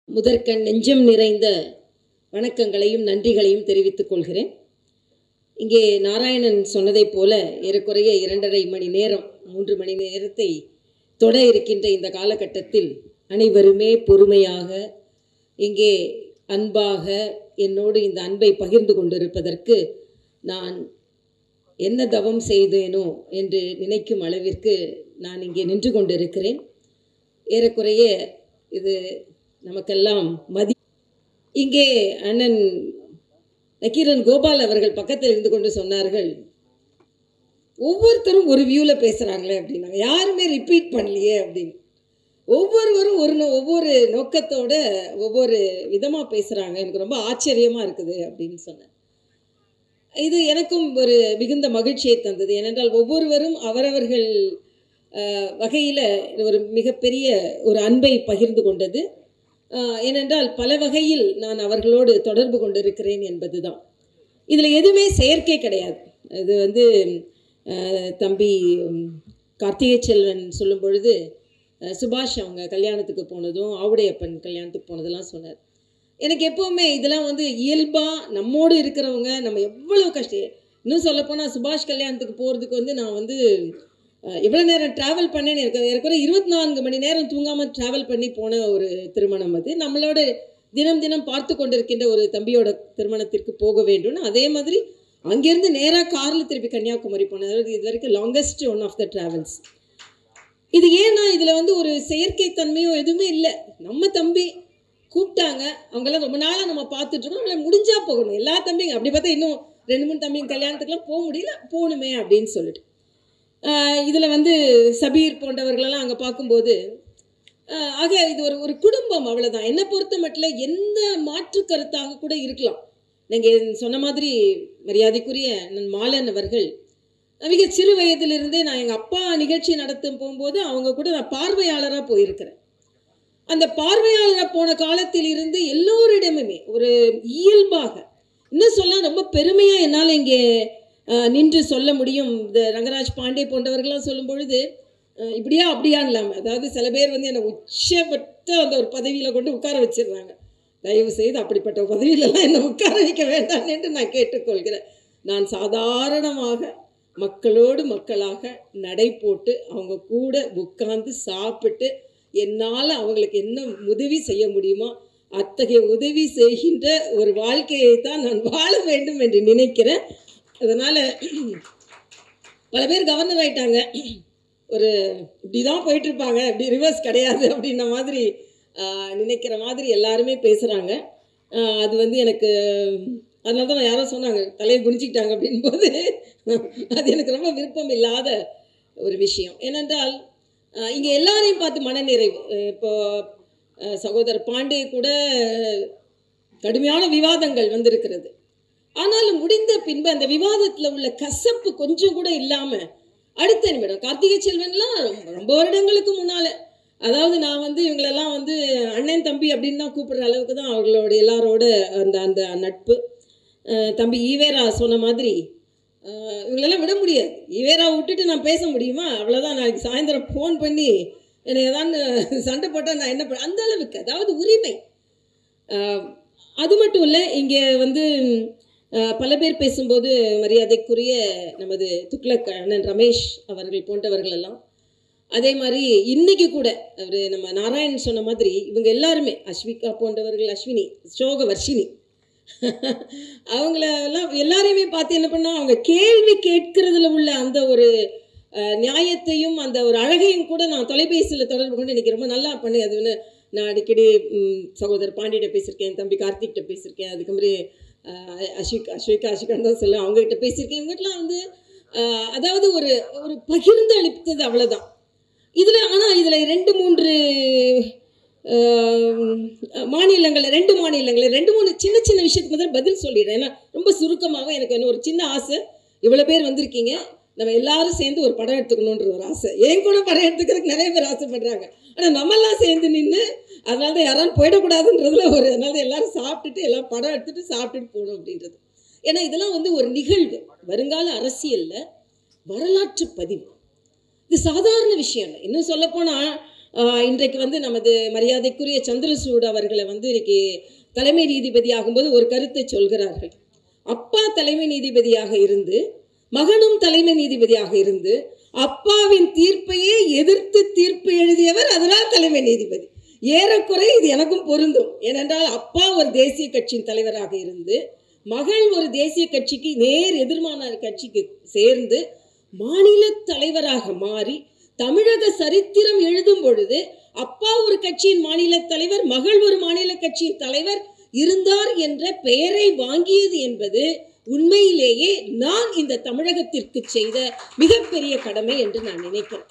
முதற்கண் நெஞ்சம் நிறைந்த வணக்கங்களையும் நன்றிகளையும் தெரிவித்துக் கொள்கிறேன் இங்கே நாராயணன் சொன்னதைப் போல ஏறக்குறைய இரண்டரை மணி நேரம் மூன்று மணி நேரத்தை தொட இருக்கின்ற இந்த காலகட்டத்தில் அனைவருமே பொறுமையாக இங்கே அன்பாக என்னோடு இந்த அன்பை பகிர்ந்து கொண்டிருப்பதற்கு நான் என்ன தவம் செய்தேனோ என்று நினைக்கும் அளவிற்கு நான் இங்கே நின்று கொண்டிருக்கிறேன் ஏறக்குறைய இது நமக்கெல்லாம் மதி இங்கே அண்ணன் நக்கீரன் கோபால் அவர்கள் பக்கத்தில் இருந்து கொண்டு சொன்னார்கள் ஒவ்வொருத்தரும் ஒரு வியூவில் பேசுகிறாங்களே அப்படின்னாங்க யாருமே ரிப்பீட் பண்ணலையே அப்படின்னு ஒவ்வொருவரும் ஒரு நோ- ஒவ்வொரு நோக்கத்தோட ஒவ்வொரு விதமாக பேசுகிறாங்க எனக்கு ரொம்ப ஆச்சரியமாக இருக்குது அப்படின்னு சொன்னேன் இது எனக்கும் ஒரு மிகுந்த மகிழ்ச்சியை தந்தது ஏனென்றால் ஒவ்வொருவரும் அவரவர்கள் வகையில் ஒரு மிகப்பெரிய ஒரு அன்பை பகிர்ந்து கொண்டது அஹ், ஏனென்றால் பல வகையில் நான் அவர்களோடு தொடர்பு கொண்டிருக்கிறேன் என்பதுதான் இதில் எதுவுமே செயற்கை கிடையாது இது வந்து அஹ், தம்பி உம், கார்த்திகை செல்வன் சொல்லும் பொழுது அஹ், சுபாஷ் அவங்க கல்யாணத்துக்கு போனதும் ஆவுடையப்பன் கல்யாணத்துக்கு போனதெல்லாம் சொன்னார் எனக்கு எப்போவுமே இதெல்லாம் வந்து இயல்பாக நம்மோடு இருக்கிறவங்க நம்ம எவ்வளோ கஷ்டம் இன்னும் சொல்லப்போனால் சுபாஷ் கல்யாணத்துக்கு போகிறதுக்கு வந்து நான் வந்து அஹ், எவ்வளோ நேரம் ட்ராவல் பண்ணேன்னு எனக்கு எனக்கு ஒரு இருபத்தி நான்கு மணி நேரம் தூங்காமல் ட்ராவல் பண்ணி போன ஒரு திருமணம் அது நம்மளோட தினம் தினம் பார்த்து கொண்டிருக்கின்ற ஒரு தம்பியோட திருமணத்திற்கு போக வேண்டும்னு அதே மாதிரி அங்கேருந்து நேராக காரில் திருப்பி கன்னியாகுமரி போனேன் அதாவது இது வரைக்கும் longest one of the travels இது ஏன்னா இதில் வந்து ஒரு செயற்கை தன்மையோ எதுவுமே இல்லை நம்ம தம்பி கூப்பிட்டாங்க அவங்கெல்லாம் ரொம்ப நாளாக நம்ம பார்த்துட்டு இருக்கோம் அவங்கள முடிஞ்சா போகணும் எல்லா தம்பிங்க அப்படி பார்த்தா இன்னும் ரெண்டு மூணு தம்பிங்க கல்யாணத்துக்குலாம் போக முடியல போகணுமே அப்படின்னு சொல்லிட்டு இதில் வந்து சபீர் போன்றவர்களெல்லாம் அங்கே பார்க்கும்போது ஆஹ் ஆக இது ஒரு ஒரு குடும்பம் அவ்வளவுதான் என்னை பொறுத்த மட்டும் எந்த மாற்று கருத்தாக கூட இருக்கலாம் நீங்கள் சொன்ன மாதிரி மரியாதைக்குரிய நன் மாலன் அவர்கள் மிக சிறு வயதிலிருந்தே நான் எங்கள் அப்பா நிகழ்ச்சி நடத்தும் போகும்போது அவங்க கூட நான் பார்வையாளராக போயிருக்கிறேன் அந்த பார்வையாளராக போன காலத்தில் இருந்து எல்லோரிடமுமே ஒரு இயல்பாக இன்னும் சொல்ல ரொம்ப பெருமையாக என்னால் இங்கே அஹ், நின்று சொல்ல முடியும் இந்த ரங்கராஜ் பாண்டே போன்றவர்கள்லாம் சொல்லும் பொழுது அஹ், இப்படியா அப்படியான்னு இல்லாமல் அதாவது சில பேர் வந்து என்னை உச்சப்பட்ட அந்த ஒரு பதவியில் கொண்டு உட்கார வச்சிடுறாங்க தயவு செய்து அப்படிப்பட்ட பதவியிலலாம் என்னை உட்கார வைக்க வேண்டாம் என்று நான் கேட்டுக்கொள்கிறேன் நான் சாதாரணமாக மக்களோடு மக்களாக நடை போட்டு அவங்க கூட உட்கார்ந்து சாப்பிட்டு என்னால் அவங்களுக்கு என்ன உதவி செய்ய முடியுமோ அத்தகைய உதவி செய்கின்ற ஒரு வாழ்க்கையை தான் நான் வாழ வேண்டும் என்று நினைக்கிறேன் அதனால் பல பேர் கவர்னர் ஆயிட்டாங்க ஒரு இப்படி தான் போயிட்டுருப்பாங்க இப்படி ரிவர்ஸ் கிடையாது அப்படின்ன மாதிரி ஆஹ், நினைக்கிற மாதிரி எல்லாருமே பேசுகிறாங்க அது வந்து எனக்கு அதனால தான் யாரோ சொன்னாங்க தலையை குனிச்சிக்கிட்டாங்க அப்படின் போது அது எனக்கு ரொம்ப விருப்பம் இல்லாத ஒரு விஷயம் ஏனென்றால் இங்கே எல்லாரையும் பார்த்து மனநிறைவு அஹ் இப்போ அஹ் சகோதரர் பாண்டே கூட கடுமையான விவாதங்கள் வந்திருக்கிறது ஆனாலும் முடிந்த பின்பு அந்த விவாதத்தில் உள்ள கசப்பு கொஞ்சம் கூட இல்லாமல் அடுத்த நிமிடம் கார்த்திகை செல்வன்லாம் ரொம்ப ரொம்ப வருடங்களுக்கு முன்னால் அதாவது நான் வந்து இவங்களெல்லாம் வந்து அண்ணன் தம்பி அப்படின்னு தான் கூப்பிடுற அளவுக்கு தான் அவர்களோட எல்லாரோட அந்த அந்த நட்பு அஹ் தம்பி ஈவேரா சொன்ன மாதிரி அஹ் இவங்களெல்லாம் விட முடியாது ஈவேரா விட்டுட்டு நான் பேச முடியுமா அவ்வளோதான் நாளைக்கு சாயந்தரம் ஃபோன் பண்ணி என்னை ஏதாவது சண்டை போட்டால் நான் என்ன பண்ண அந்த அளவுக்கு அதாவது உரிமை அஹ் அது மட்டும் இல்லை இங்கே வந்து அஹ், பல பேர் பேசும்போது மரியாதைக்குரிய நமது துக்ளக் அண்ணன் ரமேஷ் அவர்கள் போன்றவர்கள் எல்லாம் அதே மாதிரி இன்னைக்கு கூட அவர் நம்ம நாராயணன் சொன்ன மாதிரி இவங்க எல்லாருமே அஸ்விகா போன்றவர்கள் அஸ்வினி சோக வர்ஷினி அவங்கள எல்லாம் எல்லாரையுமே பார்த்து என்ன பண்ணா அவங்க கேள்வி கேட்கறதுல உள்ள அந்த ஒரு அஹ், நியாயத்தையும் அந்த ஒரு அழகையும் கூட நான் தொலைபேசியில் தொடர்பு கொண்டு இன்னைக்கு ரொம்ப நல்லா பண்ணி அது வந்து நான் அடிக்கடி ம், சகோதரர் பாண்டியிட்ட பேசியிருக்கேன் தம்பி கார்த்திக்கிட்ட பேசியிருக்கேன் அதுக்கு மாதிரி அஹ், அஸ்விக் அஸ்விகா அஸ்விகான் தான் சொல்லுவேன் அவங்ககிட்ட பேசியிருக்கேன் இவங்ககிட்டலாம் வந்து அஹ், அதாவது ஒரு ஒரு பகிர்ந்து அளித்தது அவ்வளோதான் இதில் ஆனால் இதில் ரெண்டு மூன்று மாநிலங்கள் ரெண்டு மாநிலங்கள் ரெண்டு மூணு சின்ன சின்ன விஷயத்துக்கு முதல்ல பதில் சொல்லிடுறேன் ஏன்னா ரொம்ப சுருக்கமாக எனக்கு இன்னும் ஒரு சின்ன ஆசை இவ்வளோ பேர் வந்திருக்கீங்க நம்ம எல்லாரும் சேர்ந்து ஒரு படம் எடுத்துக்கணுன்ற ஒரு ஆசை என் கூட படம் எடுத்துக்கிறதுக்கு நிறைய பேர் ஆசைப்படுறாங்க ஆனால் நம்மெல்லாம் சேர்ந்து நின்று அதனால தான் யாராலும் போயிடக்கூடாதுன்றதுல ஒரு அதனால தான் எல்லாரும் சாப்பிட்டுட்டு எல்லாம் படம் எடுத்துட்டு சாப்பிட்டுட்டு போகணும் அப்படின்றது ஏன்னா இதெல்லாம் வந்து ஒரு நிகழ்வு வருங்கால அரசியலில் வரலாற்று பதிவு இது சாதாரண விஷயம் இல்லை இன்னும் சொல்லப்போனால் ஆஹ் இன்றைக்கு வந்து நமது மரியாதைக்குரிய சந்திரசூட் அவர்களை வந்து இன்னைக்கு தலைமை நீதிபதி ஆகும்போது ஒரு கருத்தை சொல்கிறார்கள் அப்பா தலைமை நீதிபதியாக இருந்து மகனும் தலைமை நீதிபதியாக இருந்து அப்பாவின் தீர்ப்பையே எதிர்த்து தீர்ப்பு எழுதியவர் அதனால் தலைமை நீதிபதி ஏறக்குறை இது எனக்கும் பொருந்தும் ஏனென்றால் அப்பா ஒரு தேசிய கட்சியின் தலைவராக இருந்து மகள் ஒரு தேசிய கட்சிக்கு நேர் எதிர்மான கட்சிக்கு சேர்ந்து மாநில தலைவராக மாறி தமிழக சரித்திரம் எழுதும் பொழுது அப்பா ஒரு கட்சியின் மாநில தலைவர் மகள் ஒரு மாநில கட்சியின் தலைவர் இருந்தார் என்ற பெயரை வாங்கியது என்பது உண்மையிலேயே நான் இந்த தமிழகத்திற்கு செய்த மிகப்பெரிய கடமை என்று நான் நினைக்கிறேன்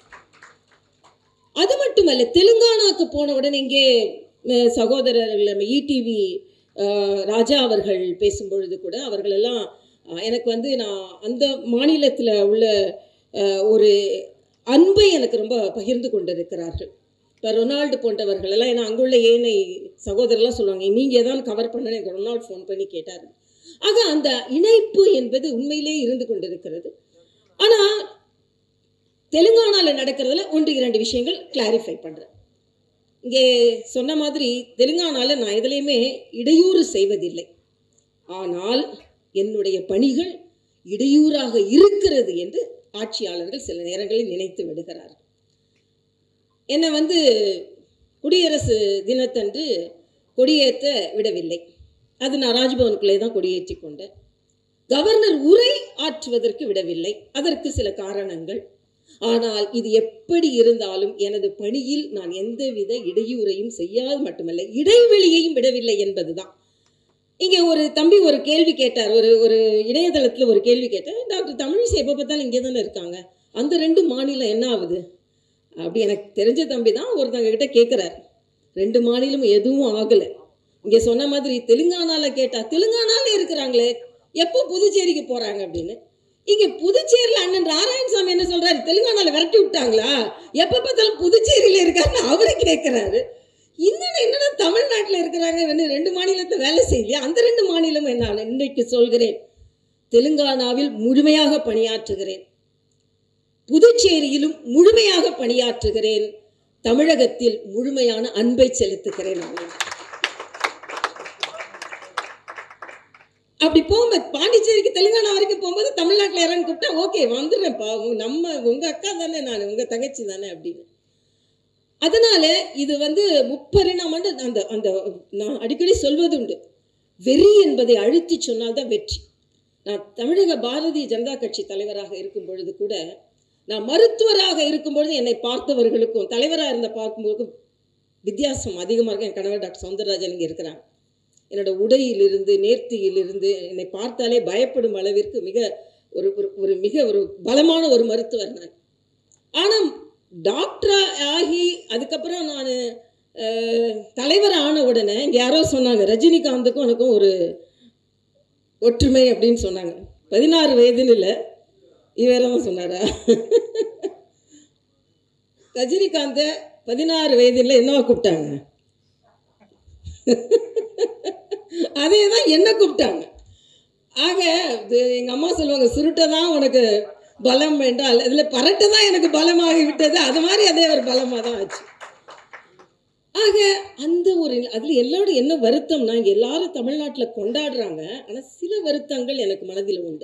அது மட்டுமல்ல தெலுங்கானாக்கு போன உடனே இங்கே அஹ், சகோதரர்கள் நம்ம இடிவி ராஜா அவர்கள் பேசும்பொழுது கூட அவர்களெல்லாம் அஹ், எனக்கு வந்து நான் அந்த மாநிலத்தில் உள்ள அஹ், ஒரு அன்பை எனக்கு ரொம்ப பகிர்ந்து கொண்டிருக்கிறார்கள் இப்போ ரொனால்டு போன்றவர்கள் எல்லாம் ஏன்னா அங்குள்ள ஏனை சகோதரர்லாம் சொல்லுவாங்க நீங்கள் தான் கவர் பண்ணணும் எனக்கு ரொனால்டு ஃபோன் பண்ணி கேட்டார் ஆக அந்த இணைப்பு என்பது உண்மையிலே இருந்து கொண்டிருக்கிறது ஆனால் தெலுங்கானாவில் நடக்கிறதுல ஒன்று இரண்டு விஷயங்கள் கிளாரிஃபை பண்ணுறேன் இங்கே சொன்ன மாதிரி தெலுங்கானாவில் நான் எதுலேயுமே இடையூறு செய்வதில்லை ஆனால் என்னுடைய பணிகள் இடையூறாக இருக்கிறது என்று ஆட்சியாளர்கள் சில நேரங்களில் நினைத்து விடுகிறார்கள் என்னை வந்து குடியரசு தினத்தன்று கொடியேற்ற விடவில்லை அது நான் ராஜ்பவனுக்குள்ளே தான் கொடியேற்றி கொண்டேன் கவர்னர் உரை ஆற்றுவதற்கு விடவில்லை அதற்கு சில காரணங்கள் ஆனால் இது எப்படி இருந்தாலும் எனது பணியில் நான் எந்தவித இடையூறையும் செய்யாது மட்டுமல்ல இடைவெளியையும் விடவில்லை என்பதுதான் இங்கே ஒரு தம்பி ஒரு கேள்வி கேட்டார் ஒரு ஒரு இணையதளத்தில் ஒரு கேள்வி கேட்டார் டாக்டர் தமிழிசை எப்போ பார்த்தாலும் இங்கே தானே இருக்காங்க அந்த ரெண்டு மாநிலம் என்ன ஆகுது அப்படி எனக்கு தெரிஞ்ச தம்பி தான் ஒருத்தங்க கிட்ட கேட்குறாரு ரெண்டு மாநிலம் எதுவும் ஆகலை இங்கே சொன்ன மாதிரி தெலுங்கானாவில் கேட்டா தெலுங்கானாலே இருக்கிறாங்களே எப்போ புதுச்சேரிக்கு போகிறாங்க அப்படின்னு இங்கே புதுச்சேரியில் அண்ணன் நாராயணசாமி என்ன சொல்கிறாரு தெலுங்கானாவில் விரட்டி விட்டாங்களா எப்போ பார்த்தாலும் புதுச்சேரியில் இருக்காருன்னு அவரு கேட்குறாரு இன்னும் என்னன்னா தமிழ்நாட்டில் இருக்கிறாங்க வந்து ரெண்டு மாநிலத்தை வேலை செய்யலையா அந்த ரெண்டு மாநிலம் என்ன இன்றைக்கு சொல்கிறேன் தெலுங்கானாவில் முழுமையாக பணியாற்றுகிறேன் புதுச்சேரியிலும் முழுமையாக பணியாற்றுகிறேன் தமிழகத்தில் முழுமையான அன்பை செலுத்துகிறேன் அப்படின்னு. அப்படி போகும்போது பாண்டிச்சேரிக்கு தெலுங்கானா வரைக்கும் போகும்போது தமிழ்நாட்டில் இறங்கி கூப்பிட்டா ஓகே வந்துடுறேன்ப்பா உங்க- நம்ம உங்க அக்கா தானே நான் உங்க தங்கச்சி தானே அப்படின்னு அதனால இது வந்து முப்பரிணாமன்னு அந்த அந்த நான் அடிக்கடி சொல்வது உண்டு வெறி என்பதை அழுத்தி சொன்னால்தான் வெற்றி நான் தமிழக பாரதிய ஜனதா கட்சி தலைவராக இருக்கும் பொழுது கூட நான் மருத்துவராக இருக்கும் பொழுது என்னை பார்த்தவர்களுக்கும் தலைவராக இருந்த பார்க்கும்போதுக்கும் வித்தியாசம் அதிகமாக இருக்கு என் கணவர் டாக்டர் சவுந்தரராஜன் இங்கே இருக்கிறாங்க என்னோட உடையிலிருந்து நேர்த்தியிலிருந்து என்னை பார்த்தாலே பயப்படும் அளவிற்கு மிக ஒரு ஒரு ஒரு மிக ஒரு பலமான ஒரு மருத்துவர் நான் ஆனால் டாக்டரா ஆகி அதுக்கப்புறம் நான் தலைவர் ஆன உடனே இங்கே யாரோ சொன்னாங்க ரஜினிகாந்துக்கும் எனக்கும் ஒரு ஒற்றுமை அப்படின்னு சொன்னாங்க பதினாறு வயதுன்னு இல்லை இவர தான் சொன்னாரா ரஜினிகாந்தை பதினாறு வயதில் என்னவா கூப்பிட்டாங்க அதே தான் என்ன கூப்பிட்டாங்க ஆக இது எங்கள் அம்மா சொல்லுவாங்க சுருட்டை தான் உனக்கு பலம் என்றால் அதில் பரட்டை தான் எனக்கு பலமாகி விட்டது அது மாதிரி அதே ஒரு பலமாக தான் ஆச்சு ஆக அந்த ஒரு அதில் எல்லாரோட என்ன வருத்தம்னா இங்கே எல்லாரும் தமிழ்நாட்டில் கொண்டாடுறாங்க ஆனால் சில வருத்தங்கள் எனக்கு மனதில் உண்டு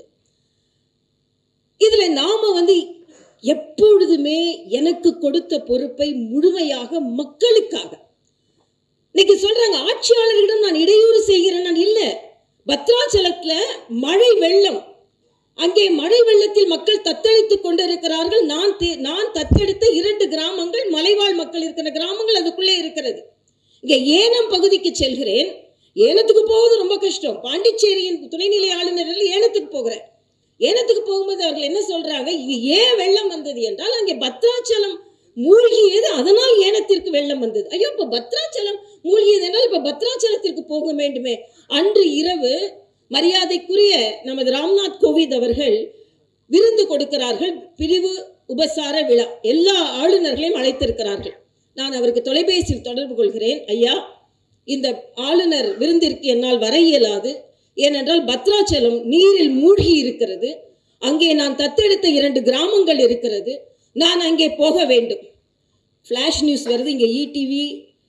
இதில் நாம் வந்து எப்பொழுதுமே எனக்கு கொடுத்த பொறுப்பை முழுமையாக மக்களுக்காக இன்னைக்கு சொல்றாங்க ஆட்சியாளர்களிடம் நான் இடையூறு செய்கிறேன் நான் இல்லை பத்ராச்சலத்துல மழை வெள்ளம் அங்கே மழை வெள்ளத்தில் மக்கள் தத்தளித்துக் கொண்டிருக்கிறார்கள் நான் தே- நான் தத்தெடுத்த இரண்டு கிராமங்கள் மலைவாழ் மக்கள் இருக்கிற கிராமங்கள் அதுக்குள்ளே இருக்கிறது இங்கே ஏனம் பகுதிக்கு செல்கிறேன் ஏனத்துக்கு போவது ரொம்ப கஷ்டம் பாண்டிச்சேரியின் துணைநிலை ஆளுநர்கள் ஏனத்துக்கு போகிறேன் ஏனத்துக்கு போகும்போது அவர்கள் என்ன சொல்றாங்க இங்க ஏன் வெள்ளம் வந்தது என்றால் அங்கே பத்ராச்சலம் மூழ்கியது அதனால் ஏனத்திற்கு வெள்ளம் வந்தது ஐயோ இப்ப பத்ராச்சலம் மூழ்கியது என்றால் இப்ப பத்ராச்சலத்திற்கு போக வேண்டுமே அன்று இரவு மரியாதைக்குரிய நமது ராம்நாத் கோவிந்த் அவர்கள் விருந்து கொடுக்கிறார்கள் பிரிவு உபசார விழா எல்லா ஆளுநர்களையும் அழைத்திருக்கிறார்கள் நான் அவருக்கு தொலைபேசியில் தொடர்பு கொள்கிறேன் ஐயா இந்த ஆளுநர் விருந்திற்கு என்னால் வர இயலாது ஏனென்றால் பத்ராச்சலம் நீரில் மூழ்கி இருக்கிறது அங்கே நான் தத்தெடுத்த இரண்டு கிராமங்கள் இருக்கிறது நான் அங்கே போக வேண்டும் ஃப்ளாஷ் நியூஸ் வருது இங்கே இடிவி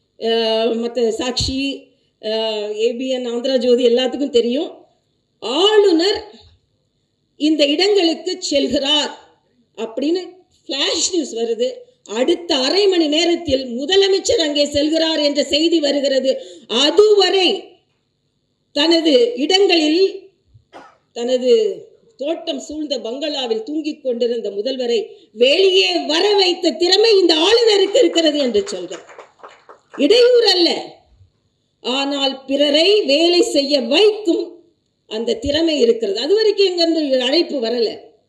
மற்ற சாக்ஷி ஏபிஎன் ஆந்திரா ஜோதி எல்லாத்துக்கும் தெரியும் ஆளுநர் இந்த இடங்களுக்கு செல்கிறார் அப்படின்னு ஃப்ளாஷ் நியூஸ் வருது அடுத்த அரை மணி நேரத்தில் முதலமைச்சர் அங்கே செல்கிறார் என்ற செய்தி வருகிறது அதுவரை தனது இடங்களில் தனது தோட்டம் சூழ்ந்த பங்களாவில் தூங்கிக் கொண்டிருந்த முதல்வரை வெளியே வர வைத்த திறமை இந்த ஆளுநருக்கு இருக்கிறது என்று சொல்கிறார் இடையூறு அல்ல ஆனால் பிறரை வேலை செய்ய வைக்கும் அந்த திறமை இருக்கிறது அது வரைக்கும் எங்கிருந்து அழைப்பு வரல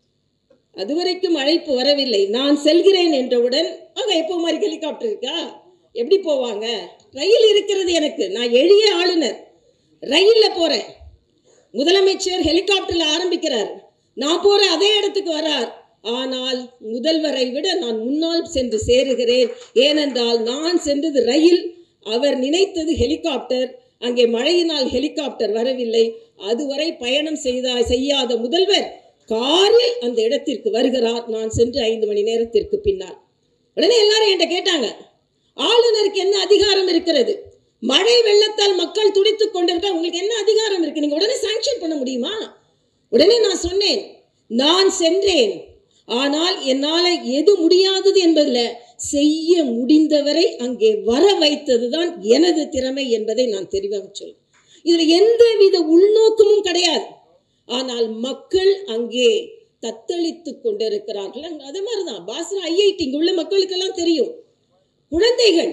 அது வரைக்கும் அழைப்பு வரவில்லை நான் செல்கிறேன் என்றவுடன் அங்க எப்போ மாதிரி ஹெலிகாப்டர் இருக்கா எப்படி போவாங்க ரயில் இருக்கிறது எனக்கு நான் எளிய ஆளுநர் ரயில்ல போறேன் முதலமைச்சர் ஹெலிகாப்டர்ல ஆரம்பிக்கிறார் நான் போற அதே இடத்துக்கு வரார் ஆனால் முதல்வரை விட நான் முன்னால் சென்று சேருகிறேன் ஏனென்றால் நான் சென்றது ரயில் அவர் நினைத்தது ஹெலிகாப்டர் அங்கே மழையினால் ஹெலிகாப்டர் வரவில்லை அதுவரை பயணம் செய்தா செய்யாத முதல்வர் காரில் அந்த இடத்திற்கு வருகிறார் நான் சென்று ஐந்து மணி நேரத்திற்கு பின்னால் உடனே எல்லாரும் என்கிட்ட கேட்டாங்க ஆளுநருக்கு என்ன அதிகாரம் இருக்கிறது மழை வெள்ளத்தால் மக்கள் துடித்துக் கொண்டிருக்க உங்களுக்கு என்ன அதிகாரம் இருக்கு நீங்க உடனே சாங்ஷன் பண்ண முடியுமா உடனே நான் சொன்னேன் நான் சென்றேன் ஆனால் என்னால எது முடியாதது என்பதில் செய்ய முடிந்தவரை அங்கே வர வைத்ததுதான் எனது திறமை என்பதை நான் தெளிவாக சொல்றேன் இதுல எந்தவித உள்நோக்கமும் கிடையாது ஆனால் மக்கள் அங்கே தத்தளித்துக் கொண்டிருக்கிறார்கள் அங்க அதே மாதிரிதான் பாஸ்ரா ஐஐடி இங்க உள்ள மக்களுக்கெல்லாம் தெரியும் குழந்தைகள்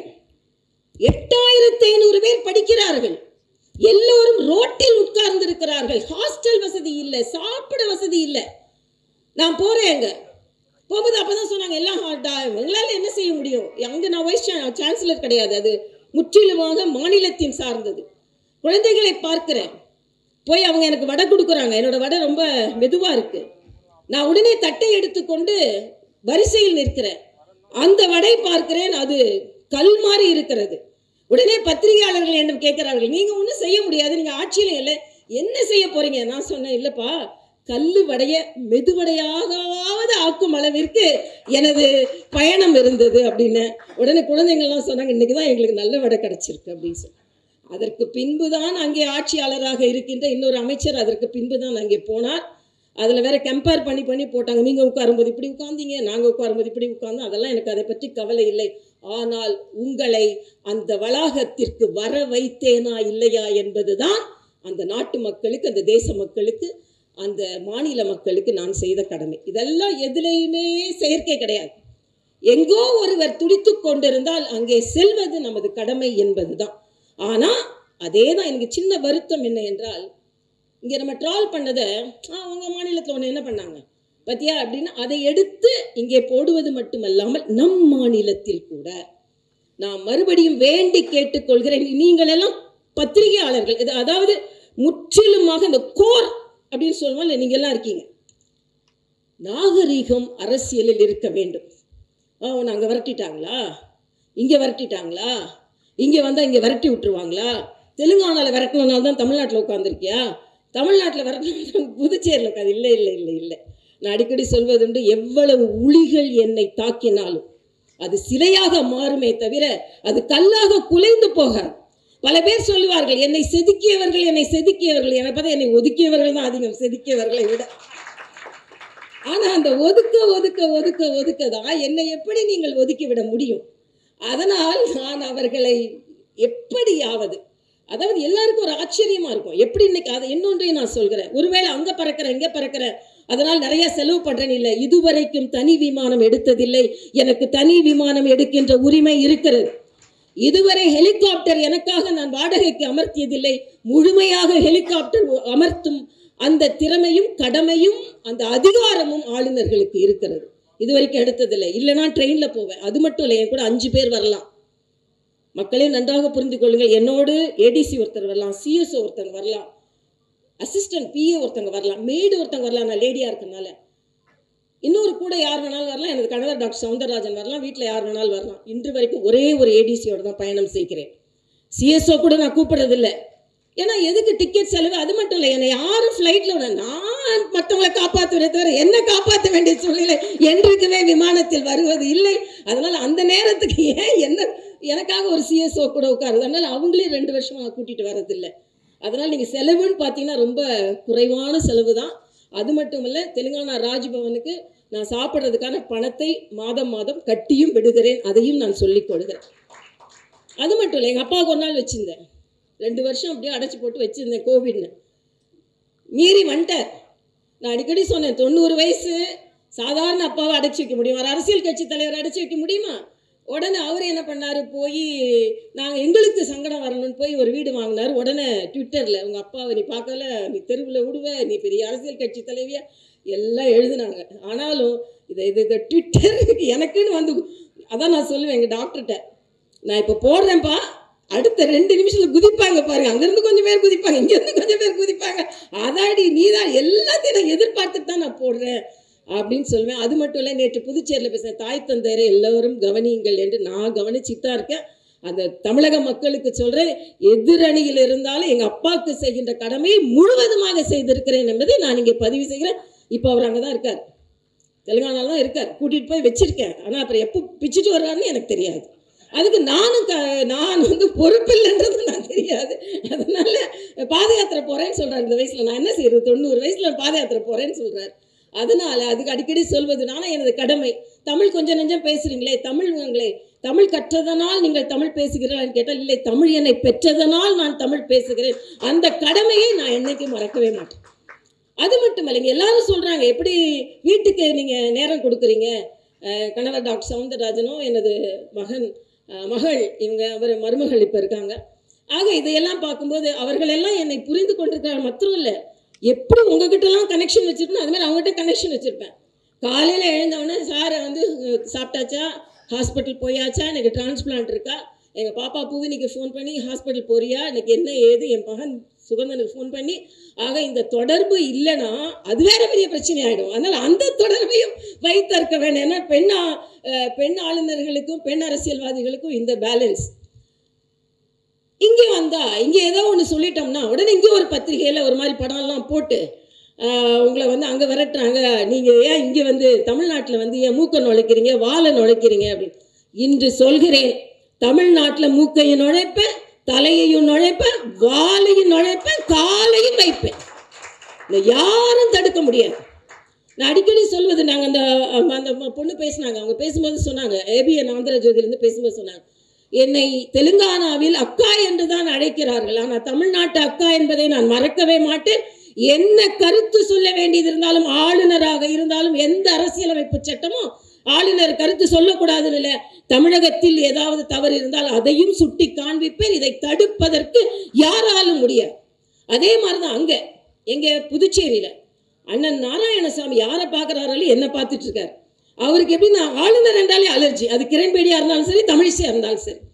எட்டாயிரத்தி ஐநூறு பேர் படிக்கிறார்கள் எல்லோரும் ரோட்டில் உட்கார்ந்து இருக்கிறார்கள் ஹாஸ்டல் வசதி இல்லை சாப்பிட வசதி இல்லை நான் போறேன் அங்க போகும்போது அப்பதான் சொன்னாங்க எல்லாம் ஹார்டா எங்களால என்ன செய்ய முடியும் அங்க நான் வைஸ் சான்சலர் கிடையாது அது முற்றிலுமாக மாநிலத்தின் சார்ந்தது குழந்தைகளை பார்க்கிறேன் போய் அவங்க எனக்கு வடை கொடுக்குறாங்க என்னோட வடை ரொம்ப மெதுவா இருக்கு நான் உடனே தட்டை எடுத்துக்கொண்டு வரிசையில் நிற்கிறேன் அந்த வடை பார்க்கிறேன் அது கல் மாதிரி இருக்கிறது உடனே பத்திரிகையாளர்கள் என்ன கேட்கிறார்கள் நீங்க ஒன்றும் செய்ய முடியாது நீங்க ஆட்சியில இல்லை என்ன செய்ய போறீங்க நான் சொன்னேன் இல்லப்பா கல்லு வடைய மெதுவடையாகவாவது ஆக்கும் அளவிற்கு எனது பயணம் இருந்தது அப்படின்னு உடனே குழந்தைங்கள்லாம் சொன்னாங்க இன்னைக்கு தான் எங்களுக்கு நல்ல வடை கிடைச்சிருக்கு அப்படின்னு சொல்லி அதற்கு பின்புதான் அங்கே ஆட்சியாளராக இருக்கின்ற இன்னொரு அமைச்சர் அதற்கு பின்புதான் அங்கே போனார் அதில் வேற கம்பேர் பண்ணி பண்ணி போட்டாங்க நீங்கள் உட்காரும்போது இப்படி உட்கார்ந்தீங்க நாங்கள் உட்காரும்போது இப்படி உட்கார்ந்தோம் அதெல்லாம் எனக்கு அதை பற்றி கவலை இல்லை ஆனால் உங்களை அந்த வளாகத்திற்கு வர வைத்தேனா இல்லையா என்பதுதான் அந்த நாட்டு மக்களுக்கு அந்த தேச மக்களுக்கு அந்த மாநில மக்களுக்கு நான் செய்த கடமை இதெல்லாம் எதுலேயுமே செயற்கை கிடையாது எங்கோ ஒருவர் துடித்துக் கொண்டிருந்தால் அங்கே செல்வது நமது கடமை என்பதுதான் ஆனா அதே தான் எனக்கு சின்ன வருத்தம் என்ன என்றால் இங்கே நம்ம ட்ரால் பண்ணதை ஆ உங்க மாநிலத்தில் ஒன்று என்ன பண்ணாங்க பத்தியா அப்படின்னா அதை எடுத்து இங்கே போடுவது மட்டுமல்லாமல் நம் மாநிலத்தில் கூட நான் மறுபடியும் வேண்டி கேட்டுக்கொள்கிறேன் நீங்கள் எல்லாம் பத்திரிகையாளர்கள் இது அதாவது முற்றிலுமாக இந்த கோர் அப்படின்னு சொல்லுவோம் இல்லை நீங்கள் எல்லாம் இருக்கீங்க நாகரீகம் அரசியலில் இருக்க வேண்டும் ஆ உன்னை அங்கே விரட்டிட்டாங்களா இங்கே விரட்டிட்டாங்களா இங்கே வந்தால் இங்கே விரட்டி விட்டுருவாங்களா தெலுங்கானாவில் விரட்டினால தான் தமிழ்நாட்டில் உட்காந்துருக்கியா தமிழ்நாட்டில் விரட்டினா புதுச்சேரியில் உட்காந்து இல்லை இல்லை இல்லை இல்லை நான் அடிக்கடி சொல்வதுண்டு எவ்வளவு உளிகள் என்னை தாக்கினாலும் அது சிலையாக மாறுமே தவிர அது கல்லாக குலைந்து போகாது பல பேர் சொல்லுவார்கள் என்னை செதுக்கியவர்கள் என்னை செதுக்கியவர்கள் என்னை பார்த்தா என்னை ஒதுக்கியவர்கள் தான் அதிகம் செதுக்கியவர்களை விட ஆனா அந்த ஒதுக்க ஒதுக்க ஒதுக்க ஒதுக்க தான் என்னை எப்படி நீங்கள் ஒதுக்கி விட முடியும் அதனால் நான் அவர்களை எப்படியாவது அதாவது எல்லாருக்கும் ஒரு ஆச்சரியமா இருக்கும் எப்படி இன்னைக்கு அதை இன்னொன்றையும் நான் சொல்கிறேன் ஒருவேளை அங்க பறக்கிறேன் இங்க பறக்கிறேன் அதனால் நிறைய செலவு பண்றேன் இல்லை இதுவரைக்கும் தனி விமானம் எடுத்ததில்லை எனக்கு தனி விமானம் எடுக்கின்ற உரிமை இருக்கிறது இதுவரை ஹெலிகாப்டர் எனக்காக நான் வாடகைக்கு அமர்த்தியதில்லை முழுமையாக ஹெலிகாப்டர் அமர்த்தும் அந்த திறமையும் கடமையும் அந்த அதிகாரமும் ஆளுநர்களுக்கு இருக்கிறது இது வரைக்கும் எடுத்ததில்லை இல்லைனா ட்ரெயின்ல போவேன் அது மட்டும் இல்லை என் கூட அஞ்சு பேர் வரலாம் மக்களே நன்றாக புரிந்து கொள்ளுங்கள் என்னோடு ஏடிசி ஒருத்தர் வரலாம் சிஎஸ்ஓ ஒருத்தங்க வரலாம் அசிஸ்டன்ட் பிஏ ஒருத்தங்க வரலாம் மேடு ஒருத்தங்க வரலாம் நான் லேடியா இருக்கனால இன்னொரு கூட யார் வேணாலும் வரலாம் எனது கணவர் டாக்டர் சவுந்தரராஜன் வரலாம் வீட்டில் யார் வேணாலும் வரலாம் இன்று வரைக்கும் ஒரே ஒரு ஏடிசியோட தான் பயணம் செய்கிறேன் சிஎஸ்ஓ கூட நான் கூப்பிடுறதில்லை ஏன்னா எதுக்கு டிக்கெட் செலவு அது மட்டும் இல்லை என்னை யாரும் ஃப்ளைட்டில் நான் மற்றவங்களை காப்பாற்றுவதை தவிர என்ன காப்பாற்ற வேண்டிய சூழ்நிலை என்றைக்குமே விமானத்தில் வருவது இல்லை அதனால் அந்த நேரத்துக்கு ஏன் என்ன எனக்காக ஒரு சிஎஸ்ஓ கூட உட்காருது அதனால் அவங்களையும் ரெண்டு வருஷமாக கூட்டிகிட்டு வரதில்லை அதனால் நீங்கள் செலவுன்னு பார்த்தீங்கன்னா ரொம்ப குறைவான செலவு தான் அது மட்டும் இல்லை தெலுங்கானா ராஜ்பவனுக்கு நான் சாப்பிட்றதுக்கான பணத்தை மாதம் மாதம் கட்டியும் விடுகிறேன் அதையும் நான் சொல்லிக் கொள்கிறேன் அது மட்டும் இல்லை எங்கள் அப்பாவுக்கு ஒரு நாள் வச்சுருந்தேன் ரெண்டு வருஷம் அப்படியே அடைச்சி போட்டு வச்சுருந்தேன் கோவிட்னு மீறி வந்துட்டார் நான் அடிக்கடி சொன்னேன் தொண்ணூறு வயசு சாதாரண அப்பாவை அடைச்சி வைக்க முடியும் ஒரு அரசியல் கட்சி தலைவர் அடைச்சி வைக்க முடியுமா உடனே அவர் என்ன பண்ணார் போய் நாங்கள் எங்களுக்கு சங்கடம் வரணும்னு போய் ஒரு வீடு வாங்கினார் உடனே ட்விட்டரில் உங்கள் அப்பாவை நீ பார்க்கல நீ தெருவில் விடுவ நீ பெரிய அரசியல் கட்சி தலைவியா எல்லாம் எழுதுனாங்க ஆனாலும் இதை இது இதை ட்விட்டர் எனக்குன்னு வந்து அதான் நான் சொல்லுவேன் எங்கள் டாக்டர்கிட்ட நான் இப்போ போடுறேன்ப்பா அடுத்த ரெண்டு நிமிஷத்துல குதிப்பாங்க பாருங்க அங்கிருந்து கொஞ்சம் பேர் குதிப்பாங்க இங்கேருந்து கொஞ்சம் பேர் குதிப்பாங்க அதாடி நீ தான் எல்லாத்தையும் நான் எதிர்பார்த்துட்டு தான் நான் போடுறேன் அப்படின்னு சொல்லுவேன் அது மட்டும் இல்லை நேற்று புதுச்சேரியில் பேசினேன் தாய் தந்தையரை எல்லோரும் கவனியுங்கள் என்று நான் கவனிச்சுட்டு தான் இருக்கேன் அந்த தமிழக மக்களுக்கு சொல்கிறேன் எதிரணியில் இருந்தாலும் எங்கள் அப்பாவுக்கு செய்கின்ற கடமையை முழுவதுமாக செய்திருக்கிறேன் என்பதை நான் இங்கே பதிவு செய்கிறேன் இப்போ அவர் அங்கே தான் இருக்கார் தெலுங்கானால தான் இருக்கார் கூட்டிகிட்டு போய் வச்சிருக்கேன் ஆனால் அப்புறம் எப்போ பிச்சுட்டு வருவாருன்னு எனக்கு தெரியாது அதுக்கு நானும் க நான் வந்து பொறுப்பில்லைன்றது நான் தெரியாது அதனால பாத யாத்திரை போகிறேன்னு சொல்கிறார் இந்த வயசில் நான் என்ன செய்யறது தொண்ணூறு வயசில் பாத யாத்திரை போகிறேன்னு சொல்கிறார் அதனால அதுக்கு அடிக்கடி சொல்வது நானும் எனது கடமை தமிழ் கொஞ்சம் நெஞ்சம் பேசுறீங்களே தமிழ்ங்களே தமிழ் கற்றதனால் நீங்கள் தமிழ் பேசுகிறீர்களான்னு கேட்டால் இல்லை தமிழ் என்னை பெற்றதனால் நான் தமிழ் பேசுகிறேன் அந்த கடமையை நான் என்னைக்கும் மறக்கவே மாட்டேன் அது மட்டும் இல்லைங்க எல்லாரும் சொல்கிறாங்க எப்படி வீட்டுக்கு நீங்கள் நேரம் கொடுக்குறீங்க அஹ் கணவர் டாக்டர் சவுந்தரராஜனும் எனது மகன் அஹ் மகள் இவங்க அவர் மருமகள் இப்போ இருக்காங்க ஆக இதையெல்லாம் பார்க்கும்போது அவர்கள் எல்லாம் என்னை புரிந்து கொண்டிருக்கிறார் மாத்திரம் இல்லை எப்படி உங்ககிட்டலாம் கனெக்ஷன் வச்சுருக்கணும் அது மாதிரி அவங்ககிட்ட கனெக்ஷன் வச்சுருப்பேன் காலையில் எழுந்தவொடனே சாரை வந்து அஹ், சாப்பிட்டாச்சா ஹாஸ்பிட்டல் போயாச்சா எனக்கு டிரான்ஸ்பிளான்ட் இருக்கா எங்கள் பாப்பா பூவினிக்கு ஃபோன் பண்ணி ஹாஸ்பிட்டல் போறியா எனக்கு என்ன ஏது என் மகன் சுகந்தனுக்கு ஃபோன் பண்ணி ஆக இந்த தொடர்பு இல்லைன்னா அது வேற பெரிய பிரச்சனை ஆகிடும் அதனால் அந்த தொடர்பையும் வைத்திருக்க வேண்டாம் ஏன்னா பெண்ணா அஹ், பெண் ஆளுநர்களுக்கும் பெண் அரசியல்வாதிகளுக்கும் இந்த பேலன்ஸ் இங்கே வந்தா இங்கே ஏதோ ஒன்று சொல்லிட்டோம்னா உடனே இங்கே ஒரு பத்திரிகையில் ஒரு மாதிரி படம்லாம் போட்டு ஆஹ், உங்களை வந்து அங்கே விரட்டுறாங்க நீங்கள் ஏன் இங்கே வந்து தமிழ்நாட்டில் வந்து ஏன் மூக்கை நுழைக்கிறீங்க வாழை நுழைக்கிறீங்க அப்படின்னு இன்று சொல்கிறேன் தமிழ்நாட்டில் மூக்கையும் நுழைப்பேன் தலையையும் நுழைப்பேன் வாலையும் நுழைப்பேன் காலையும் வைப்பேன் இதை யாரும் தடுக்க முடியாது நான் அடிக்கடி சொல்வது நாங்கள் அந்த அஹ், அந்த பொண்ணு பேசினாங்க அவங்க பேசும்போது சொன்னாங்க ஏபிஎன் ஆந்திர ஜோதியிலேருந்து பேசும்போது சொன்னாங்க என்னை தெலுங்கானாவில் அக்கா என்று தான் அழைக்கிறார்கள் ஆனால் தமிழ்நாட்டு அக்கா என்பதை நான் மறக்கவே மாட்டேன் என்ன கருத்து சொல்ல வேண்டியது இருந்தாலும் ஆளுநராக இருந்தாலும் எந்த அரசியலமைப்பு சட்டமும் ஆளுநர் கருத்து சொல்லக்கூடாதுன்னு இல்லை தமிழகத்தில் ஏதாவது தவறு இருந்தால் அதையும் சுட்டி காண்பிப்பேன் இதை தடுப்பதற்கு யாராலும் முடியாது அதே மாதிரி தான் அங்கே எங்க புதுச்சேரியில் அண்ணன் நாராயணசாமி யாரை பார்க்குறாரோ என்ன பார்த்துட்டு இருக்காரு அவருக்கு எப்படி நான் ஆளுநர் என்றாலே அலர்ஜி அது கிரண்பேடியாக இருந்தாலும் சரி தமிழிசையாக இருந்தாலும் சரி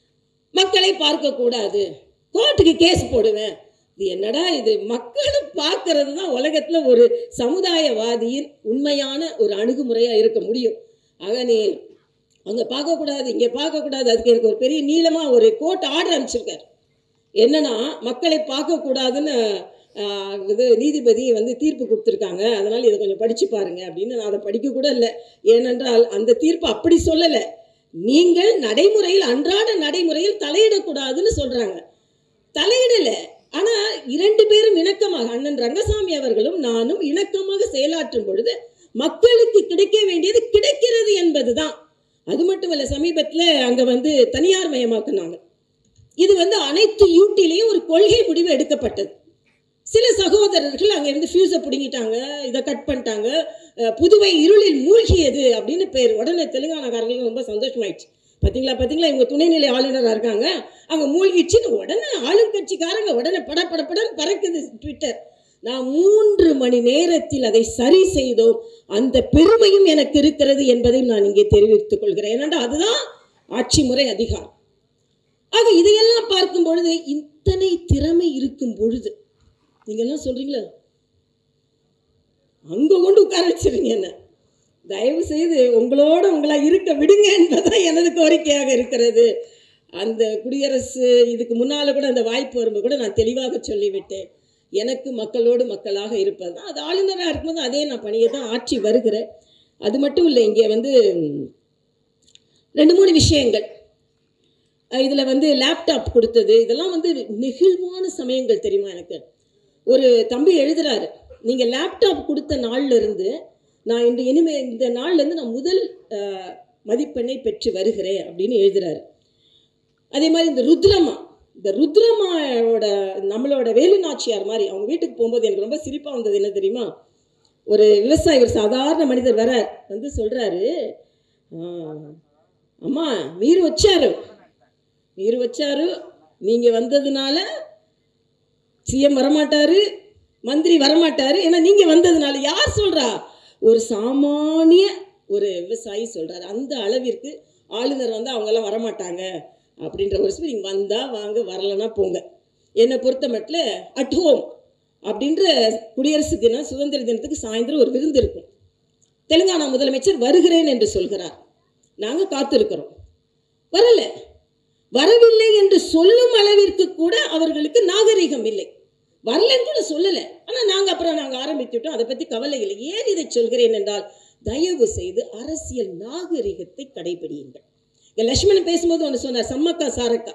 மக்களை பார்க்கக்கூடாது கோர்ட்டுக்கு கேஸ் போடுவேன் இது என்னடா இது மக்களை பார்க்கறது தான் உலகத்தில் ஒரு சமுதாயவாதியின் உண்மையான ஒரு அணுகுமுறையாக இருக்க முடியும் ஆக நீ அங்கே பார்க்கக்கூடாது இங்கே பார்க்கக்கூடாது அதுக்கு எனக்கு ஒரு பெரிய நீளமாக ஒரு கோர்ட் ஆர்டர் அனுப்பிச்சிருக்காரு என்னன்னா மக்களை பார்க்கக்கூடாதுன்னு ஆஹ், இது நீதிபதி வந்து தீர்ப்பு கொடுத்துருக்காங்க அதனால் இதை கொஞ்சம் படித்து பாருங்க அப்படின்னு நான் அதை படிக்க கூட இல்லை ஏனென்றால் அந்த தீர்ப்பு அப்படி சொல்லலை நீங்கள் நடைமுறையில் அன்றாட நடைமுறையில் தலையிடக்கூடாதுன்னு சொல்கிறாங்க தலையிடலை ஆனால் இரண்டு பேரும் இணக்கமாக அண்ணன் ரங்கசாமி அவர்களும் நானும் இணக்கமாக செயலாற்றும் பொழுது மக்களுக்கு கிடைக்க வேண்டியது கிடைக்கிறது என்பதுதான் அது மட்டும் இல்லை சமீபத்தில் அங்கே வந்து தனியார் மயமாக்குனாங்க இது வந்து அனைத்து யூட்டிலையும் ஒரு கொள்கை முடிவு எடுக்கப்பட்டது சில சகோதரர்கள் அங்கேருந்து ஃபியூஸை பிடுங்கிட்டாங்க இதை கட் பண்ணிட்டாங்க அஹ் புதுவை இருளில் மூழ்கியது அப்படின்னு பேர் உடனே தெலுங்கானாக்காரங்களுக்கு ரொம்ப சந்தோஷமாயிடுச்சு பார்த்தீங்களா பார்த்தீங்களா இவங்க துணைநிலை ஆளுநராக இருக்காங்க அங்கே மூழ்கிடுச்சுன்னு உடனே ஆளுங்கட்சிக்காரங்க உடனே பட பட படன்னு பறக்குது ட்விட்டர் நான் மூன்று மணி நேரத்தில் அதை சரி செய்தோம் அந்த பெருமையும் எனக்கு இருக்கிறது என்பதையும் நான் இங்கே தெரிவித்துக் கொள்கிறேன் ஏனென்றா அதுதான் ஆட்சி முறை அதிகாரம் ஆக இதையெல்லாம் பார்க்கும் பொழுது இத்தனை திறமை இருக்கும் பொழுது நீங்கெல்லாம் சொல்றீங்களா அங்க கொண்டு உட்கார வச்சிருங்க என்ன தயவு செய்து உங்களோட உங்களா இருக்க விடுங்க என்பதுதான் எனது கோரிக்கையாக இருக்கிறது அந்த குடியரசு இதுக்கு முன்னால் கூட அந்த வாய்ப்பு வரும்போது கூட நான் தெளிவாக சொல்லிவிட்டேன் எனக்கு மக்களோடு மக்களாக இருப்பது தான் அது ஆளுநராக இருக்கும்போது அதே நான் பணியை தான் ஆற்றி வருகிறேன் அது மட்டும் இல்லை இங்கே வந்து ரெண்டு மூணு விஷயங்கள் இதில் வந்து லேப்டாப் கொடுத்தது இதெல்லாம் வந்து நெகிழ்வான சமயங்கள் தெரியுமா எனக்கு ஒரு தம்பி எழுதுறாரு நீங்கள் லேப்டாப் கொடுத்த நாள்ல இருந்து நான் இந்த இனிமே இந்த நாள்லேருந்து நான் முதல் அஹ், மதிப்பெண்ணை பெற்று வருகிறேன் அப்படின்னு எழுதுறாரு அதே மாதிரி இந்த ருத்ரமா இந்த ருத்ரமாவோட நம்மளோட வேலுநாச்சியார் மாதிரி அவங்க வீட்டுக்கு போகும்போது எனக்கு ரொம்ப சிரிப்பாக வந்தது என்ன தெரியுமா ஒரு விவசாயி ஒரு சாதாரண மனிதர் வர வந்து சொல்கிறாரு அம்மா நீர் வச்சாரு நீர் வச்சாரு நீங்கள் வந்ததுனால சிஎம் வரமாட்டாரு மந்திரி வரமாட்டாரு ஏன்னா நீங்கள் வந்ததுனால யார் சொல்கிறா ஒரு சாமானிய ஒரு விவசாயி சொல்கிறாரு அந்த அளவிற்கு ஆளுநர் வந்து அவங்கெல்லாம் வரமாட்டாங்க அப்படின்ற ஒரு சொல்லி நீங்கள் வந்தால் வாங்க வரலைன்னா போங்க என்னை பொறுத்த மட்டும் அட் ஹோம் அப்படின்ற குடியரசு தினம் சுதந்திர தினத்துக்கு சாயந்தரம் ஒரு விருந்து இருக்கும் தெலுங்கானா முதலமைச்சர் வருகிறேன் என்று சொல்கிறார் நாங்கள் காத்திருக்கிறோம் வரல வரவில்லை என்று சொல்லும் அளவிற்கு கூட அவர்களுக்கு நாகரிகம் இல்லை வரலன்னு கூட சொல்லலை ஆனால் நாங்கள் அப்புறம் நாங்கள் ஆரம்பித்துட்டோம் அதை பற்றி கவலை இல்லை ஏன் இதை சொல்கிறேன் என்றால் தயவு செய்து அரசியல் நாகரிகத்தை கடைபிடியுங்கள் இங்கே லட்சுமணன் பேசும்போது ஒன்று சொன்னார் சம்மக்கா சாரக்கா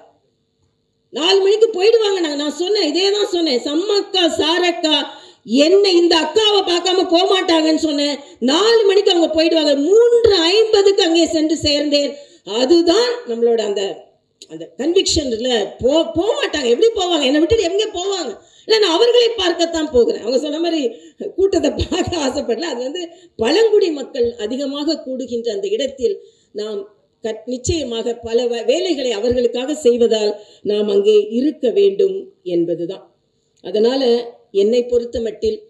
நாலு மணிக்கு போயிடுவாங்க நான் நான் சொன்னேன் இதே தான் சொன்னேன் சம்மக்கா சாரக்கா என்ன இந்த அக்காவை பார்க்காம போக மாட்டாங்கன்னு சொன்னேன் நாலு மணிக்கு அவங்க போயிடுவாங்க மூன்று ஐம்பதுக்கு அங்கே சென்று சேர்ந்தேன் அதுதான் நம்மளோட அந்த அந்த கன்விக்ஷன்ல போ போக மாட்டாங்க எப்படி போவாங்க என்னை விட்டுட்டு எங்கே போவாங்க இல்லை நான் அவர்களை பார்க்கத்தான் போகிறேன் அவங்க சொன்ன மாதிரி கூட்டத்தை பார்க்க ஆசைப்படல அது வந்து பழங்குடி மக்கள் அதிகமாக கூடுகின்ற அந்த இடத்தில் நாம் கட் நிச்சயமாக பல வ- வேலைகளை அவர்களுக்காக செய்வதால் நாம் அங்கே இருக்க வேண்டும் என்பதுதான் அதனால என்னை பொறுத்த மட்டில்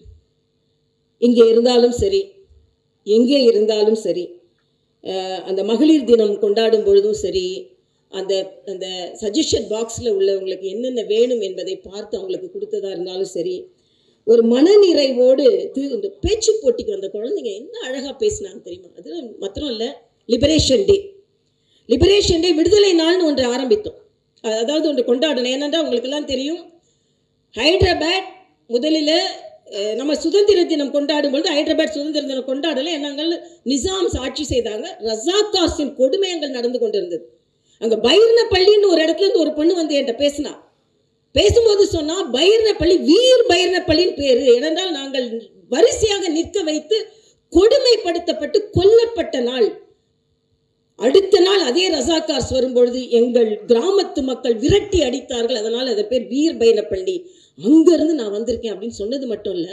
இங்கே இருந்தாலும் சரி எங்கே இருந்தாலும் சரி அஹ், அந்த மகளிர் தினம் கொண்டாடும் பொழுதும் சரி அந்த அந்த சஜஷன் பாக்ஸில் உள்ளவங்களுக்கு என்னென்ன வேணும் என்பதை பார்த்து அவங்களுக்கு கொடுத்ததா இருந்தாலும் சரி ஒரு மனநிறைவோடு தி- இந்த பேச்சு போட்டிக்கு வந்த குழந்தைங்க என்ன அழகாக பேசினாங்க தெரியுமா அது மாத்திரம் இல்லை லிபரேஷன் டே லிபரேஷன் டே விடுதலை நாள்னு ஒன்று ஆரம்பித்தோம் அ- அதாவது ஒன்று கொண்டாடணும் ஏனென்றால் உங்களுக்கெல்லாம் தெரியும் ஹைதராபாத் முதலில் அஹ், நம்ம சுதந்திர தினம் கொண்டாடும் பொழுது ஹைதராபாத் சுதந்திர தினம் கொண்டாடலை நாங்கள் நிசாம்ஸ் ஆட்சி செய்தாங்க ரசாக்காஸின் கொடுமையங்கள் நடந்து கொண்டிருந்தது அங்கே பைர்ன பள்ளின்னு ஒரு இடத்துல இருந்து ஒரு பொண்ணு வந்து என்கிட்ட பேசினா பேசும்போது சொன்னா பைர்ன பள்ளி வீர் பைர்ன பள்ளின்னு பேரு ஏனென்றால் நாங்கள் வரிசையாக நிற்க வைத்து கொடுமைப்படுத்தப்பட்டு கொல்லப்பட்ட நாள் அடுத்த நாள் அதே ரசாகார்ஸ் வரும்பொழுது எங்கள் கிராமத்து மக்கள் விரட்டி அடித்தார்கள் அதனால் அது பேர் வீர் பைரப்பள்ளி அங்கேருந்து நான் வந்திருக்கேன் அப்படின்னு சொன்னது மட்டும் இல்லை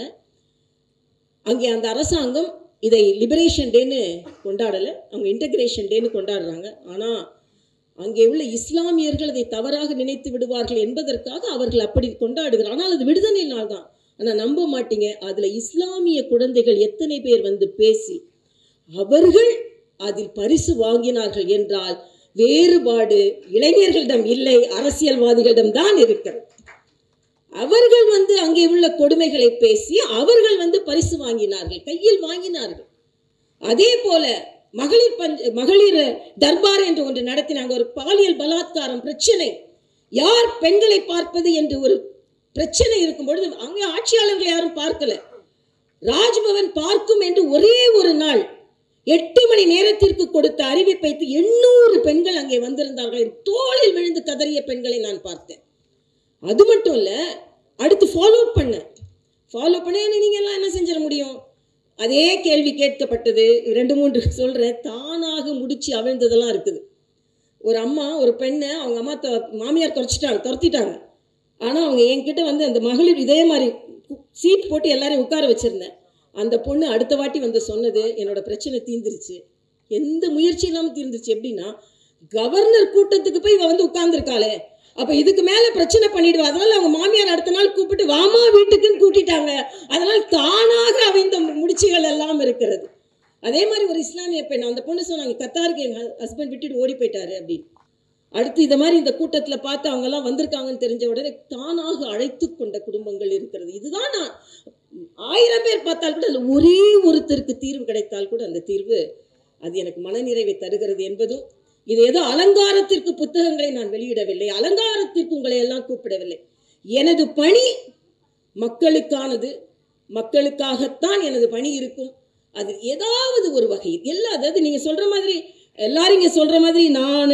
அங்கே அந்த அரசாங்கம் இதை லிபரேஷன் டேன்னு கொண்டாடலை அவங்க இன்டகிரேஷன் டேன்னு கொண்டாடுறாங்க ஆனால் அங்கே உள்ள இஸ்லாமியர்கள் அதை தவறாக நினைத்து விடுவார்கள் என்பதற்காக அவர்கள் அப்படி கொண்டாடுகிறார் ஆனால் அது விடுதலை நாள் தான் ஆனால் நம்ப மாட்டீங்க அதில் இஸ்லாமிய குழந்தைகள் எத்தனை பேர் வந்து பேசி அவர்கள் அதில் பரிசு வாங்கினார்கள் என்றால் வேறுபாடு இளைஞர்களிடம் இல்லை அரசியல்வாதிகளிடம் தான் இருக்கிறது அவர்கள் வந்து அங்கே உள்ள கொடுமைகளை பேசி அவர்கள் வந்து பரிசு வாங்கினார்கள் கையில் வாங்கினார்கள் அதே போல மகளிர் பஞ்ச மகளிர் தர்பார் என்று ஒன்று நடத்தினாங்க ஒரு பாலியல் பலாத்காரம் பிரச்சனை யார் பெண்களை பார்ப்பது என்று ஒரு பிரச்சனை இருக்கும் பொழுது அங்கே ஆட்சியாளர்கள் யாரும் பார்க்கல ராஜ்பவன் பார்க்கும் என்று ஒரே ஒரு நாள் எட்டு மணி நேரத்திற்கு கொடுத்த அறிவிப்பை எண்ணூறு பெண்கள் அங்கே வந்திருந்தார்கள் என் தோளில் விழுந்து கதறிய பெண்களை நான் பார்த்தேன் அது மட்டும் இல்லை அடுத்து ஃபாலோ பண்ண ஃபாலோ பண்ண நீங்கள் எல்லாம் என்ன செஞ்சிட முடியும் அதே கேள்வி கேட்கப்பட்டது ரெண்டு மூன்று சொல்கிறேன் தானாக முடிச்சு அவிழ்ந்ததெல்லாம் இருக்குது ஒரு அம்மா ஒரு பெண்ணை அவங்க அம்மா தொ மாமியார் துரச்சிட்டாங்க துரத்திட்டாங்க ஆனால் அவங்க என்கிட்ட வந்து அந்த மகளிர் இதே மாதிரி சீட் போட்டு எல்லாரையும் உட்கார வச்சுருந்தேன் அந்த பொண்ணு அடுத்த வாட்டி வந்து சொன்னது என்னோட பிரச்சனை தீர்ந்துருச்சு எந்த முயற்சி இல்லாமல் தீர்ந்துருச்சு எப்படின்னா கவர்னர் கூட்டத்துக்கு போய் இவ வந்து உட்கார்ந்துருக்காளே அப்போ இதுக்கு மேலே பிரச்சனை பண்ணிடுவா அதனால அவங்க மாமியார் அடுத்த நாள் கூப்பிட்டு வாமா வீட்டுக்குன்னு கூட்டிட்டாங்க அதனால் தானாக அவிழ்ந்த முடிச்சுகள் எல்லாம் இருக்கிறது அதே மாதிரி ஒரு இஸ்லாமிய பெண் அந்த பொண்ணு சொன்னாங்க கத்தாருக்கு எங்கள் ஹஸ்பண்ட் விட்டுட்டு ஓடி போயிட்டாரு அப்படின்னு அடுத்து இந்த மாதிரி இந்த கூட்டத்தில் பார்த்து அவங்கெல்லாம் வந்திருக்காங்கன்னு தெரிஞ்ச உடனே தானாக அழைத்து கொண்ட குடும்பங்கள் இருக்கிறது இதுதான் நான் ஆயிரம் பேர் பார்த்தால் கூட அதில் ஒரே ஒருத்தருக்கு தீர்வு கிடைத்தால் கூட அந்த தீர்வு அது எனக்கு மனநிறைவை தருகிறது என்பதும் இது ஏதோ அலங்காரத்திற்கு புத்தகங்களை நான் வெளியிடவில்லை அலங்காரத்திற்கு உங்களை எல்லாம் கூப்பிடவில்லை எனது பணி மக்களுக்கானது மக்களுக்காகத்தான் எனது பணி இருக்கும் அது ஏதாவது ஒரு வகையில் எல்லா அதாவது நீங்கள் சொல்கிற மாதிரி எல்லாரும் இங்கே சொல்கிற மாதிரி நான்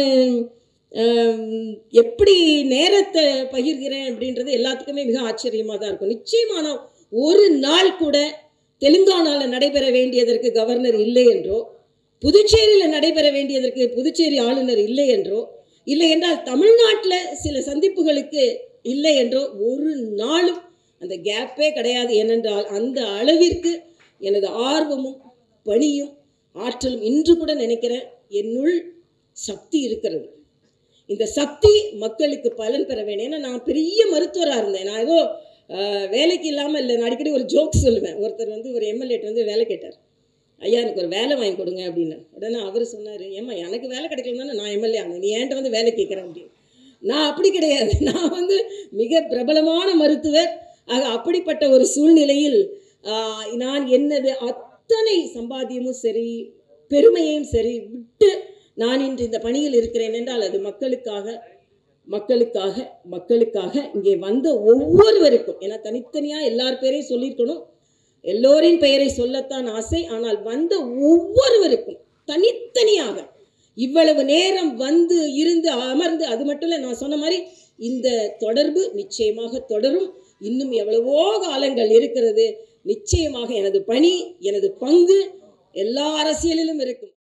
எப்படி நேரத்தை பகிர்கிறேன் அப்படின்றது எல்லாத்துக்குமே மிக ஆச்சரியமாக தான் இருக்கும் நிச்சயமான ஒரு நாள் கூட தெலுங்கானாவில் நடைபெற வேண்டியதற்கு கவர்னர் இல்லை என்றோ புதுச்சேரியில் நடைபெற வேண்டியதற்கு புதுச்சேரி ஆளுநர் இல்லை என்றோ இல்லை என்றால் தமிழ்நாட்டில் சில சந்திப்புகளுக்கு இல்லை என்றோ ஒரு நாளும் அந்த கேப்பே கிடையாது ஏனென்றால் அந்த அளவிற்கு எனது ஆர்வமும் பணியும் ஆற்றலும் இன்று கூட நினைக்கிறேன் என்னுள் சக்தி இருக்கிறது இந்த சக்தி மக்களுக்கு பலன் பெற வேண்டும் ஏன்னா நான் பெரிய மருத்துவராக இருந்தேன் நான் ஏதோ ஆஹ், வேலைக்கு இல்லாமல் இல்லை நான் அடிக்கடி ஒரு ஜோக் சொல்லுவேன் ஒருத்தர் வந்து ஒரு எம்எல்ஏட்டு வந்து வேலை கேட்டார் ஐயா எனக்கு ஒரு வேலை வாங்கி கொடுங்க அப்படின்னு உடனே அவர் சொன்னார் ஏம்மா எனக்கு வேலை கிடைக்கல தானே நான் எம்எல்ஏ ஆனேன் நீ என்கிட்ட வந்து வேலை கேட்குறேன் அப்படின்னு நான் அப்படி கிடையாது நான் வந்து மிக பிரபலமான மருத்துவர் ஆக அப்படிப்பட்ட ஒரு சூழ்நிலையில் ஆஹ், நான் என்னது அத்தனை சம்பாத்தியமும் சரி பெருமையும் சரி விட்டு நான் இன்று இந்த பணியில் இருக்கிறேன் என்றால் அது மக்களுக்காக மக்களுக்காக மக்களுக்காக இங்கே வந்த ஒவ்வொருவருக்கும் ஏன்னா தனித்தனியாக எல்லார் பேரையும் சொல்லியிருக்கணும் எல்லோரின் பெயரை சொல்லத்தான் ஆசை ஆனால் வந்த ஒவ்வொருவருக்கும் தனித்தனியாக இவ்வளவு நேரம் வந்து இருந்து அமர்ந்து அது மட்டும் இல்லை நான் சொன்ன மாதிரி இந்த தொடர்பு நிச்சயமாக தொடரும் இன்னும் எவ்வளவோ காலங்கள் இருக்கிறது நிச்சயமாக எனது பணி எனது பங்கு எல்லா அரசியலிலும் இருக்கும்